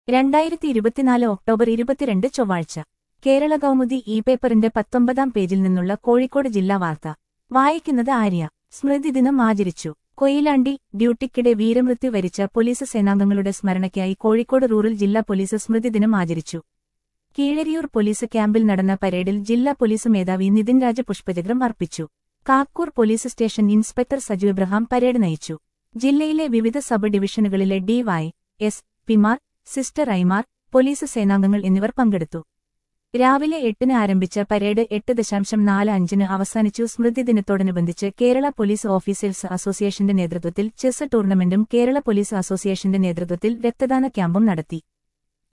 രണ്ടായിരത്തി ഇരുപത്തിനാല് ഒക്ടോബർ ഇരുപത്തിരണ്ട് ചൊവ്വാഴ്ച കേരള കൗമുദി ഇ പേപ്പറിന്റെ പത്തൊമ്പതാം പേജിൽ നിന്നുള്ള കോഴിക്കോട് ജില്ലാ വാർത്ത വായിക്കുന്നത് ആര്യ സ്മൃതിദിനം ആചരിച്ചു കൊയിലാണ്ടി ഡ്യൂട്ടിക്കിടെ വീരമൃത്യു വരിച്ച പോലീസ് സേനാംഗങ്ങളുടെ സ്മരണയ്ക്കായി കോഴിക്കോട് റൂറൽ ജില്ലാ പോലീസ് സ്മൃതിദിനം ആചരിച്ചു കീഴരിയൂർ പോലീസ് ക്യാമ്പിൽ നടന്ന പരേഡിൽ ജില്ലാ പോലീസ് മേധാവി നിതിൻ രാജ പുഷ്പചക്രം അർപ്പിച്ചു Kakkur police station inspector Saju Ibrahim parade നയിച്ചു ജില്ലയിലെ വിവിധ സബ് ഡിവിഷനുകളിലെ ഡിവൈ എസ് പിമാർ സിസ്റ്റർ ഐമാർ പോലീസ് സേനാംഗങ്ങൾ എന്നിവർ പങ്കെടുത്തു രാവിലെ എട്ടിന് ആരംഭിച്ച പരേഡ് എട്ട് ദശാംശം നാല് അഞ്ചിന് അവസാനിച്ചു സ്മൃതി ദിനത്തോടനുബന്ധിച്ച് കേരള പോലീസ് ഓഫീസേഴ്സ് അസോസിയേഷന്റെ നേതൃത്വത്തിൽ ചെസ് ടൂർണമെന്റും കേരള പോലീസ് അസോസിയേഷന്റെ നേതൃത്വത്തിൽ രക്തദാന ക്യാമ്പും നടത്തി